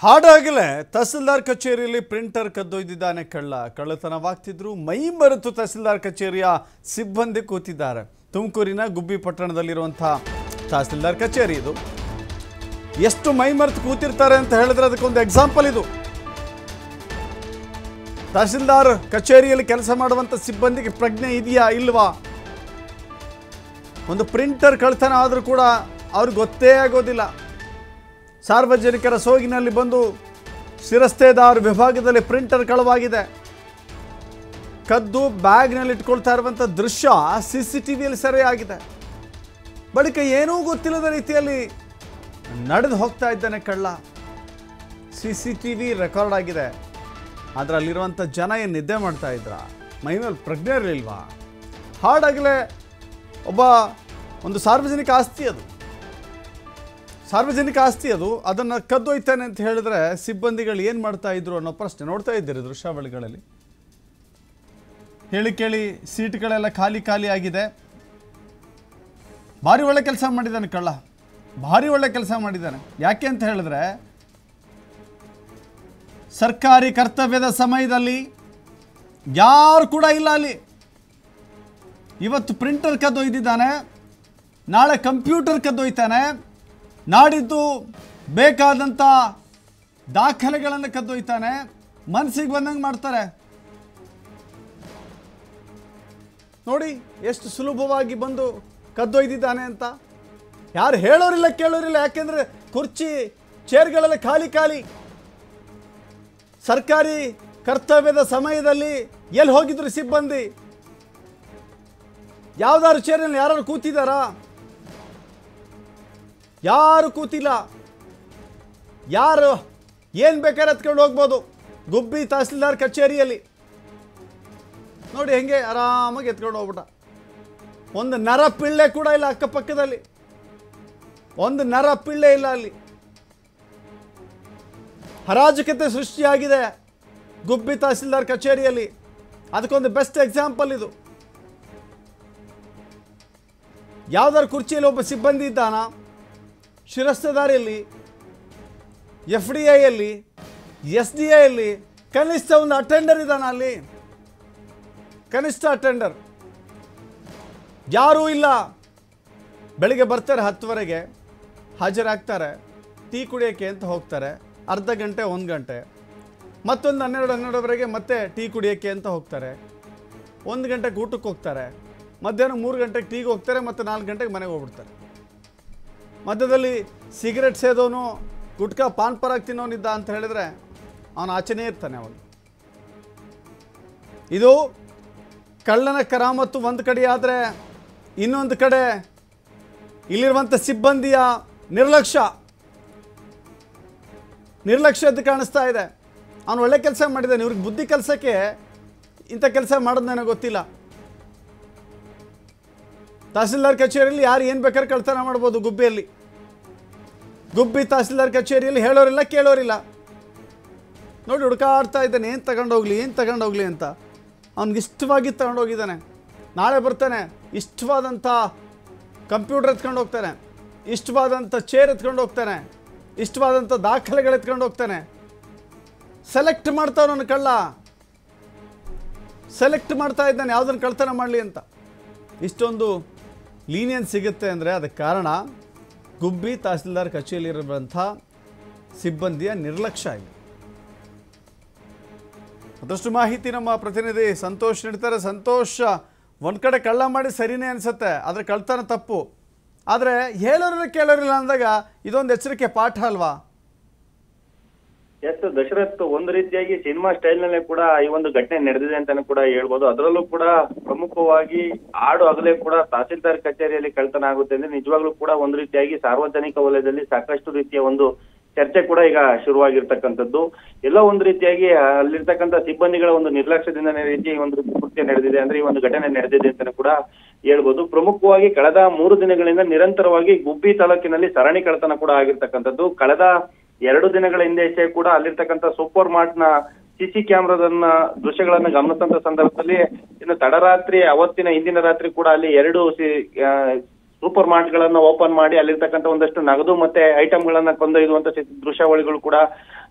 ಹಾಡಾಗಲೇ ತಹಸೀಲ್ದಾರ್ ಕಚೇರಿಯಲ್ಲಿ ಪ್ರಿಂಟರ್ ಕದ್ದೊಯ್ದಿದ್ದಾನೆ ಕಳ್ಳ ಕಳ್ಳತನವಾಗ್ತಿದ್ರು ಮೈ ಮರೆತು ತಹಸೀಲ್ದಾರ್ ಕಚೇರಿಯ ಸಿಬ್ಬಂದಿ ಕೂತಿದ್ದಾರೆ ತುಮಕೂರಿನ ಗುಬ್ಬಿ ಪಟ್ಟಣದಲ್ಲಿರುವಂಥ ತಹಸೀಲ್ದಾರ್ ಕಚೇರಿ ಇದು ಎಷ್ಟು ಮೈ ಮರೆತು ಕೂತಿರ್ತಾರೆ ಅಂತ ಹೇಳಿದ್ರೆ ಅದಕ್ಕೊಂದು ಎಕ್ಸಾಂಪಲ್ ಇದು ತಹಸೀಲ್ದಾರ್ ಕಚೇರಿಯಲ್ಲಿ ಕೆಲಸ ಮಾಡುವಂಥ ಸಿಬ್ಬಂದಿಗೆ ಪ್ರಜ್ಞೆ ಇದೆಯಾ ಇಲ್ವಾ ಒಂದು ಪ್ರಿಂಟರ್ ಕಳ್ತನ ಆದರೂ ಕೂಡ ಅವ್ರಿಗೆ ಗೊತ್ತೇ ಆಗೋದಿಲ್ಲ ಸಾರ್ವಜನಿಕರ ಸೋಗಿನಲ್ಲಿ ಬಂದು ಶಿರಸ್ತೇದಾರ್ ವಿಭಾಗದಲ್ಲಿ ಪ್ರಿಂಟರ್ ಕಳವಾಗಿದೆ ಕದ್ದು ಬ್ಯಾಗ್ನಲ್ಲಿ ಇಟ್ಕೊಳ್ತಾ ಇರುವಂಥ ದೃಶ್ಯ ಸಿ ಸಿ ಟಿ ವಿಯಲ್ಲಿ ಸೆರೆಯಾಗಿದೆ ಬಳಿಕ ಏನೂ ಗೊತ್ತಿಲ್ಲದ ರೀತಿಯಲ್ಲಿ ನಡೆದು ಹೋಗ್ತಾ ಇದ್ದಾನೆ ಕಳ್ಳ C C T V record ಆಗಿದೆ ಆದರೆ ಅಲ್ಲಿರುವಂಥ ಜನ ಏನು ನಿದ್ದೆ ಮಾಡ್ತಾ ಇದ್ರ ಮೈ ಮೇಲೆ ಪ್ರಜ್ಞೆ ಇರಲಿಲ್ವಾ ಹಾಡಾಗಲೇ ಒಬ್ಬ ಒಂದು ಸಾರ್ವಜನಿಕ ಆಸ್ತಿ ಅದು ಸಾರ್ವಜನಿಕ ಆಸ್ತಿ ಅದು ಅದನ್ನು ಕದ್ದೊಯ್ತಾನೆ ಅಂತ ಹೇಳಿದ್ರೆ ಸಿಬ್ಬಂದಿಗಳು ಏನು ಮಾಡ್ತಾ ಇದ್ರು ಅನ್ನೋ ಪ್ರಶ್ನೆ ನೋಡ್ತಾ ಇದ್ದೀರಿ ದೃಶ್ಯಾವಳಿಗಳಲ್ಲಿ ಹೇಳಿ ಕೇಳಿ ಸೀಟ್ಗಳೆಲ್ಲ ಖಾಲಿ ಖಾಲಿ ಆಗಿದೆ ಭಾರಿ ಒಳ್ಳೆ ಕೆಲಸ ಮಾಡಿದ್ದಾನೆ ಕಳ್ಳ ಭಾರಿ ಒಳ್ಳೆ ಕೆಲಸ ಮಾಡಿದ್ದಾನೆ ಯಾಕೆ ಅಂತ ಹೇಳಿದ್ರೆ ಸರ್ಕಾರಿ ಕರ್ತವ್ಯದ ಸಮಯದಲ್ಲಿ ಯಾರು ಕೂಡ ಇಲ್ಲ ಅಲ್ಲಿ ಇವತ್ತು ಪ್ರಿಂಟರ್ ಕದ್ದೊಯ್ದಿದ್ದಾನೆ ನಾಳೆ ಕಂಪ್ಯೂಟರ್ ಕದ್ದೊಯ್ತಾನೆ ನಾಡಿದ್ದು ಬೇಕಾದಂಥ ದಾಖಲೆಗಳನ್ನು ಕದ್ದೊಯ್ತಾನೆ ಮನಸ್ಸಿಗೆ ಬಂದಂಗೆ ಮಾಡ್ತಾರೆ ನೋಡಿ ಎಷ್ಟು ಸುಲಭವಾಗಿ ಬಂದು ಕದ್ದೊಯ್ದಿದ್ದಾನೆ ಅಂತ ಯಾರು ಹೇಳೋರಿಲ್ಲ ಕೇಳೋರಿಲ್ಲ ಯಾಕೆಂದ್ರೆ ಕುರ್ಚಿ ಚೇರ್ಗಳೆಲ್ಲ ಖಾಲಿ ಖಾಲಿ ಸರ್ಕಾರಿ ಕರ್ತವ್ಯದ ಸಮಯದಲ್ಲಿ ಎಲ್ಲಿ ಹೋಗಿದ್ರು ಸಿಬ್ಬಂದಿ ಯಾವ್ದಾದ್ರು ಚೇರಿನಲ್ಲಿ ಯಾರು ಕೂತಿದ್ದಾರಾ ಯಾರು ಕೂತಿಲ್ಲ ಯಾರು ಏನು ಬೇಕಾದ್ರೆ ಹತ್ಕೊಂಡು ಹೋಗ್ಬೋದು ಗುಬ್ಬಿ ತಹಸೀಲ್ದಾರ್ ಕಚೇರಿಯಲ್ಲಿ ನೋಡಿ ಹೆಂಗೆ ಆರಾಮಾಗಿ ಎತ್ಕೊಂಡು ಹೋಗ್ಬಿಟ್ಟ ಒಂದು ನರ ಪಿಳ್ಳೆ ಕೂಡ ಇಲ್ಲ ಅಕ್ಕಪಕ್ಕದಲ್ಲಿ ಒಂದು ನರ ಪಿಳ್ಳೆ ಇಲ್ಲ ಅಲ್ಲಿ ಹರಾಜಕತೆ ಸೃಷ್ಟಿಯಾಗಿದೆ ಗುಬ್ಬಿ ತಹಸೀಲ್ದಾರ್ ಕಚೇರಿಯಲ್ಲಿ ಅದಕ್ಕೊಂದು ಬೆಸ್ಟ್ ಎಕ್ಸಾಂಪಲ್ ಇದು ಯಾವ್ದಾರು ಕುರ್ಚಿಯಲ್ಲಿ ಒಬ್ಬ ಸಿಬ್ಬಂದಿ ಇದ್ದಾನ ಶಿರಸ್ತದಾರಿಯಲ್ಲಿ ಎಫ್ ಡಿ ಐಯಲ್ಲಿ ಎಸ್ ಡಿ ಐಯಲ್ಲಿ ಕನಿಷ್ಠ ಒಂದು ಅಟೆಂಡರ್ ಇದ್ದಾನ ಅಲ್ಲಿ ಕನಿಷ್ಠ ಅಟೆಂಡರ್ ಯಾರೂ ಇಲ್ಲ ಬೆಳಿಗ್ಗೆ ಬರ್ತಾರೆ ಹತ್ತುವರೆಗೆ ಹಾಜರಾಗ್ತಾರೆ ಟೀ ಕುಡಿಯೋಕ್ಕೆ ಅಂತ ಹೋಗ್ತಾರೆ ಅರ್ಧ ಗಂಟೆ ಒಂದು ಗಂಟೆ ಮತ್ತೊಂದು ಹನ್ನೆರಡು ಹನ್ನೆರಡುವರೆಗೆ ಮತ್ತೆ ಟೀ ಕುಡಿಯೋಕ್ಕೆ ಅಂತ ಹೋಗ್ತಾರೆ ಒಂದು ಗಂಟೆಗೆ ಊಟಕ್ಕೆ ಹೋಗ್ತಾರೆ ಮಧ್ಯಾಹ್ನ ಮೂರು ಗಂಟೆಗೆ ಟೀಗೆ ಹೋಗ್ತಾರೆ ಮತ್ತು ನಾಲ್ಕು ಗಂಟೆಗೆ ಮನೆಗೆ ಹೋಗ್ಬಿಡ್ತಾರೆ ಮಧ್ಯದಲ್ಲಿ ಸಿಗರೆಟ್ ಸೇದೋನು ಗುಟ್ಕಾ ಪಾನ್ ಪರಾಗ್ ತಿನ್ನೋನಿದ್ದ ಅಂತ ಹೇಳಿದ್ರೆ ಅವನು ಆಚೆನೇ ಇರ್ತಾನೆ ಅವನು ಇದು ಕಳ್ಳನ ಕರಾಮತ್ತು ಒಂದು ಕಡೆ ಆದರೆ ಇನ್ನೊಂದು ಕಡೆ ಇಲ್ಲಿರುವಂಥ ಸಿಬ್ಬಂದಿಯ ನಿರ್ಲಕ್ಷ್ಯ ನಿರ್ಲಕ್ಷ್ಯದ್ದು ಕಾಣಿಸ್ತಾ ಇದೆ ಅವನು ಒಳ್ಳೆ ಕೆಲಸ ಮಾಡಿದ್ದಾನೆ ಇವ್ರಿಗೆ ಬುದ್ಧಿ ಕೆಲಸಕ್ಕೆ ಇಂಥ ಕೆಲಸ ಮಾಡೋದು ನನಗೆ ಗೊತ್ತಿಲ್ಲ ತಹಸೀಲ್ದಾರ್ ಕಚೇರಿಯಲ್ಲಿ ಯಾರು ಏನು ಬೇಕಾದ್ರೆ ಕಳ್ತನ ಮಾಡ್ಬೋದು ಗುಬ್ಬಿಯಲ್ಲಿ ಗುಬ್ಬಿ ತಹಸೀಲ್ದಾರ್ ಕಚೇರಿಯಲ್ಲಿ ಹೇಳೋರಿಲ್ಲ ಕೇಳೋರಿಲ್ಲ ನೋಡಿ ಹುಡುಕಾಡ್ತಾ ಇದ್ದಾನೆ ಏನು ತಗೊಂಡೋಗ್ಲಿ ಏನು ತಗೊಂಡೋಗ್ಲಿ ಅಂತ ಅವ್ನಿಗೆ ಇಷ್ಟವಾಗಿ ತಗೊಂಡೋಗಿದ್ದಾನೆ ನಾಳೆ ಬರ್ತಾನೆ ಇಷ್ಟವಾದಂಥ ಕಂಪ್ಯೂಟರ್ ಎತ್ಕೊಂಡು ಹೋಗ್ತಾನೆ ಇಷ್ಟವಾದಂಥ ಚೇರ್ ಎತ್ಕೊಂಡು ಹೋಗ್ತಾನೆ ಇಷ್ಟವಾದಂಥ ದಾಖಲೆಗಳು ಎತ್ಕೊಂಡು ಹೋಗ್ತಾನೆ ಸೆಲೆಕ್ಟ್ ಮಾಡ್ತಾವ ನನ್ನ ಕಳ್ಳ ಸೆಲೆಕ್ಟ್ ಮಾಡ್ತಾ ಇದ್ದಾನೆ ಯಾವುದನ್ನು ಕಳ್ತನ ಮಾಡಲಿ ಅಂತ ಇಷ್ಟೊಂದು ಲೀನಿಯನ್ ಸಿಗುತ್ತೆ ಅಂದರೆ ಅದಕ್ಕೆ ಕಾರಣ ಗುಬ್ಬಿ ತಹಸೀಲ್ದಾರ್ ಕಚೇರಿಯಲ್ಲಿರುವಂಥ ಸಿಬ್ಬಂದಿಯ ನಿರ್ಲಕ್ಷ್ಯ ಇದೆ ಮತ್ತಷ್ಟು ಮಾಹಿತಿ ನಮ್ಮ ಪ್ರತಿನಿಧಿ ಸಂತೋಷ್ ನೀಡ್ತಾರೆ ಸಂತೋಷ್ ಒಂದು ಕಡೆ ಕಳ್ಳ ಮಾಡಿ ಸರಿನೇ ಅನಿಸುತ್ತೆ ಆದರೆ ಕಳ್ತನ ತಪ್ಪು ಆದರೆ ಹೇಳೋರಿಲ್ಲ ಕೇಳೋರಿಲ್ಲ ಅಂದಾಗ ಇದೊಂದು ಎಚ್ಚರಿಕೆ ಪಾಠ ಅಲ್ವಾ ಎಸ್ ದಶರಥ್ ಒಂದು ರೀತಿಯಾಗಿ ಸಿನಿಮಾ ಸ್ಟೈಲ್ ನಲ್ಲೇ ಕೂಡ ಈ ಒಂದು ಘಟನೆ ನಡೆದಿದೆ ಅಂತಾನು ಕೂಡ ಹೇಳ್ಬೋದು ಅದರಲ್ಲೂ ಕೂಡ ಪ್ರಮುಖವಾಗಿ ಆಡು ಹಗಲೇ ಕೂಡ ತಹಸೀಲ್ದಾರ್ ಕಚೇರಿಯಲ್ಲಿ ಕಳ್ತನ ಆಗುತ್ತೆ ಅಂದ್ರೆ ನಿಜವಾಗ್ಲೂ ಕೂಡ ಒಂದು ರೀತಿಯಾಗಿ ಸಾರ್ವಜನಿಕ ವಲಯದಲ್ಲಿ ಸಾಕಷ್ಟು ರೀತಿಯ ಒಂದು ಚರ್ಚೆ ಕೂಡ ಈಗ ಶುರುವಾಗಿರ್ತಕ್ಕಂಥದ್ದು ಎಲ್ಲೋ ಒಂದು ರೀತಿಯಾಗಿ ಅಲ್ಲಿರ್ತಕ್ಕಂಥ ಸಿಬ್ಬಂದಿಗಳ ಒಂದು ನಿರ್ಲಕ್ಷ್ಯದಿಂದ ರೀತಿ ಈ ಒಂದು ಕೃತ್ಯ ನಡೆದಿದೆ ಅಂದ್ರೆ ಈ ಒಂದು ಘಟನೆ ನಡೆದಿದೆ ಅಂತಾನು ಕೂಡ ಹೇಳ್ಬೋದು ಪ್ರಮುಖವಾಗಿ ಕಳೆದ ಮೂರು ದಿನಗಳಿಂದ ನಿರಂತರವಾಗಿ ಗುಬ್ಬಿ ತಾಲೂಕಿನಲ್ಲಿ ಸರಣಿ ಕಳ್ಳತನ ಕೂಡ ಆಗಿರ್ತಕ್ಕಂಥದ್ದು ಕಳೆದ ಎರಡು ದಿನಗಳ ಹಿಂದೆ ಅಷ್ಟೇ ಕೂಡ ಅಲ್ಲಿರ್ತಕ್ಕಂಥ ಸೂಪರ್ ಮಾರ್ಟ್ ನ ಸಿಸಿ ಕ್ಯಾಮ್ರಾದನ್ನ ದೃಶ್ಯಗಳನ್ನ ಗಮನಿಸಿದಂತ ಸಂದರ್ಭದಲ್ಲಿ ಇನ್ನು ತಡರಾತ್ರಿ ಅವತ್ತಿನ ಹಿಂದಿನ ರಾತ್ರಿ ಕೂಡ ಅಲ್ಲಿ ಎರಡು ಸೂಪರ್ ಮಾರ್ಟ್ ಗಳನ್ನ ಓಪನ್ ಮಾಡಿ ಅಲ್ಲಿರ್ತಕ್ಕಂಥ ಒಂದಷ್ಟು ನಗದು ಮತ್ತೆ ಐಟಮ್ ಗಳನ್ನ ಕೊಂದೊಯ್ದುವಂತ ಸಿ- ದೃಶ್ಯಾವಳಿಗಳು ಕೂಡ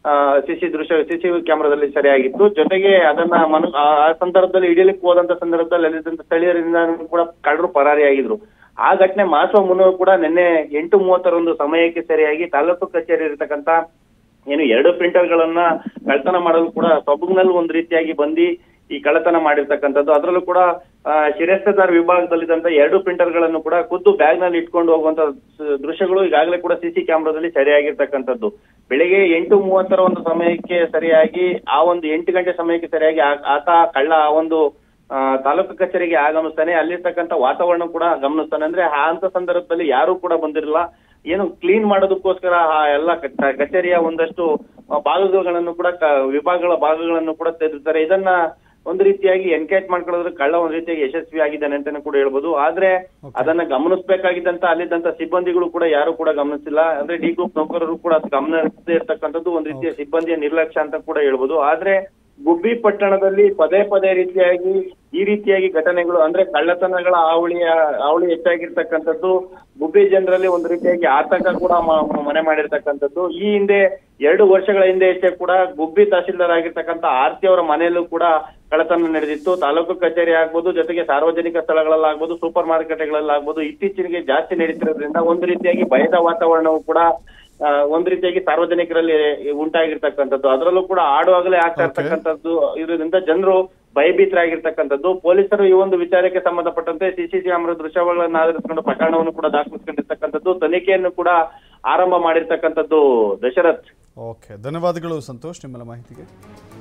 ಸಿಸಿ ದೃಶ್ಯ ಸಿಸಿ ಕ್ಯಾಮೆರಾದಲ್ಲಿ ಸೆರೆಯಾಗಿತ್ತು ಜೊತೆಗೆ ಅದನ್ನ ಮನು ಆ ಆ ಸಂದರ್ಭದಲ್ಲಿ ಹಿಡಿಯಲಿಕ್ಕೆ ಹೋದಂತ ಸಂದರ್ಭದಲ್ಲಿ ಅಲ್ಲಿದ್ದಂತ ಸ್ಥಳೀಯರಿಂದ ಕೂಡ ಕಳ್ಳರು ಪರಾರಿಯಾಗಿದ್ರು ಆ ಘಟನೆ ಮಾಸುವ ಮುನ್ನ ಕೂಡ ನಿನ್ನೆ ಎಂಟು ಮೂವತ್ತರೊಂದು ಸಮಯಕ್ಕೆ ಸರಿಯಾಗಿ ತಾಲೂಕು ಕಚೇರಿ ಇರತಕ್ಕಂತ ಏನು ಎರಡು ಪ್ರಿಂಟರ್ ಗಳನ್ನ ಕಳ್ತನ ಮಾಡಲು ಕೂಡ ಸೊಬಗ್ನಲ್ಲಿ ಒಂದ್ ರೀತಿಯಾಗಿ ಬಂದು ಈ ಕಳ್ಳತನ ಮಾಡಿರ್ತಕ್ಕಂಥದ್ದು ಅದರಲ್ಲೂ ಕೂಡ ಆ, ಶಿರಸ್ತದಾರ್ ವಿಭಾಗದಲ್ಲಿದ್ದಂತ ಎರಡು ಪ್ರಿಂಟರ್ ಗಳನ್ನು ಕೂಡ ಖುದ್ದು ಬ್ಯಾಗ್ ನಲ್ಲಿ ಇಟ್ಕೊಂಡು ಹೋಗುವಂತ ಸ- ದೃಶ್ಯಗಳು ಈಗಾಗಲೇ ಕೂಡ ಸಿಸಿ ಕ್ಯಾಮೆರಾದಲ್ಲಿ ಸರಿಯಾಗಿರ್ತಕ್ಕಂಥದ್ದು ಬೆಳಿಗ್ಗೆ ಎಂಟು ಮೂವತ್ತರ ಒಂದು ಸಮಯಕ್ಕೆ ಸರಿಯಾಗಿ ಆ ಒಂದು ಎಂಟು ಗಂಟೆ ಸಮಯಕ್ಕೆ ಸರಿಯಾಗಿ ಆ- ಆತ ಕಳ್ಳ ಆ ಒಂದು ಆ, ತಾಲೂಕು ಕಚೇರಿಗೆ ಆಗಮಿಸ್ತಾನೆ ಅಲ್ಲಿರ್ತಕ್ಕಂಥ ವಾತಾವರಣ ಕೂಡ ಗಮನಿಸ್ತಾನೆ ಅಂದ್ರೆ ಆ ಅಂತ ಸಂದರ್ಭದಲ್ಲಿ ಯಾರು ಕೂಡ ಬಂದಿರಲಿಲ್ಲ ಏನು ಕ್ಲೀನ್ ಮಾಡೋದಕ್ಕೋಸ್ಕರ ಆ ಎಲ್ಲ ಕ- ಕಚೇರಿಯ ಒಂದಷ್ಟು ಆ, ಭಾಗಗಳನ್ನು ಕೂಡ ಕ- ವಿಭಾಗಗಳ ಭಾಗಗಳನ್ನು ಕೂಡ ತೆಗೆದಿರ್ತಾರೆ ಇದನ್ನ ಒಂದು ರೀತಿಯಾಗಿ ಎನ್ಕೇಜ್ ಮಾಡ್ಕೊಳ್ಳೋದ್ರ ಕಳ್ಳ ಒಂದ್ ರೀತಿಯಾಗಿ ಯಶಸ್ವಿ ಆಗಿದ್ದಾನೆ ಅಂತಾನೆ ಕೂಡ ಹೇಳ್ಬೋದು ಆದ್ರೆ ಅದನ್ನ ಗಮನಿಸಬೇಕಾಗಿದ್ದಂತ ಅಲ್ಲಿದ್ದಂತ ಸಿಬ್ಬಂದಿಗಳು ಕೂಡ ಯಾರು ಕೂಡ ಗಮನಿಸಿಲ್ಲ ಅಂದ್ರೆ ಡಿ ಗ್ರೂಪ್ ನೌಕರರು ಕೂಡ ಅದ್ ಗಮನಿಸದೇ ಇರ್ತಕ್ಕಂಥದ್ದು ಒಂದ್ ರೀತಿಯ ಸಿಬ್ಬಂದಿಯ ನಿರ್ಲಕ್ಷ್ಯ ಅಂತ ಕೂಡ ಹೇಳ್ಬೋದು ಆದ್ರೆ ಗುಬ್ಬಿ ಪಟ್ಟಣದಲ್ಲಿ ಪದೇ ಪದೇ ರೀತಿಯಾಗಿ ಈ ರೀತಿಯಾಗಿ ಘಟನೆಗಳು ಅಂದ್ರೆ ಕಳ್ಳತನಗಳ ಹಾವಳಿಯ ಹಾವಳಿ ಹೆಚ್ಚಾಗಿರ್ತಕ್ಕಂಥದ್ದು ಗುಬ್ಬಿ ಜನರಲ್ಲಿ ಒಂದು ರೀತಿಯಾಗಿ ಆತಂಕ ಕೂಡ ಮ- ಮ- ಮನೆ ಮಾಡಿರ್ತಕ್ಕಂಥದ್ದು ಈ ಹಿಂದೆ ಎರಡು ವರ್ಷಗಳ ಹಿಂದೆ ಹೆಚ್ಚೆ ಕೂಡ ಗುಬ್ಬಿ ತಹಶೀಲ್ದಾರ್ ಆಗಿರ್ತಕ್ಕಂಥ ಆರ್ತಿ ಅವರ ಮನೆಯಲ್ಲೂ ಕೂಡ ಕಳ್ಳತನ ನಡೆದಿತ್ತು ತಾಲೂಕು ಕಚೇರಿ ಆಗ್ಬೋದು ಜೊತೆಗೆ ಸಾರ್ವಜನಿಕ ಸ್ಥಳಗಳಲ್ಲಾಗ್ಬೋದು ಸೂಪರ್ ಮಾರುಕಟ್ಟೆಗಳಲ್ಲಾಗ್ಬೋದು ಇತ್ತೀಚೆಗೆ ಜಾಸ್ತಿ ನಡೀತಿರೋದ್ರಿಂದ ಒಂದು ರೀತಿಯಾಗಿ ಭಯದ ವಾತಾವರಣವು ಕೂಡ ಆ, ಒಂದ್ ರೀತಿಯಾಗಿ ಸಾರ್ವಜನಿಕರಲ್ಲಿ ಉಂಟಾಗಿರ್ತಕ್ಕಂಥದ್ದು ಅದರಲ್ಲೂ ಕೂಡ ಆಡುವಾಗಲೇ ಆಗ್ತಾ Okay. ಇರ್ತಕ್ಕಂಥದ್ದು ಇದರಿಂದ ಜನರು ಭಯಭೀತರಾಗಿರ್ತಕ್ಕಂಥದ್ದು ಪೊಲೀಸರು ಈ ಒಂದು ವಿಚಾರಕ್ಕೆ ಸಂಬಂಧಪಟ್ಟಂತೆ ಸಿಸಿ ಕ್ಯಾಮೆರಾ ದೃಶ್ಯಗಳನ್ನು ಆಧರಿಸಿಕೊಂಡು ಪ್ರಕರಣವನ್ನು ಕೂಡ ದಾಖಲಿಸಿಕೊಂಡಿರ್ತಕ್ಕಂಥದ್ದು ತನಿಖೆಯನ್ನು ಕೂಡ ಆರಂಭ ಮಾಡಿರ್ತಕ್ಕಂಥದ್ದು ದಶರಥ್ ಓಕೆ ಧನ್ಯವಾದಗಳು ಸಂತೋಷ್ ನಿಮ್ಮೆಲ್ಲ ಮಾಹಿತಿಗೆ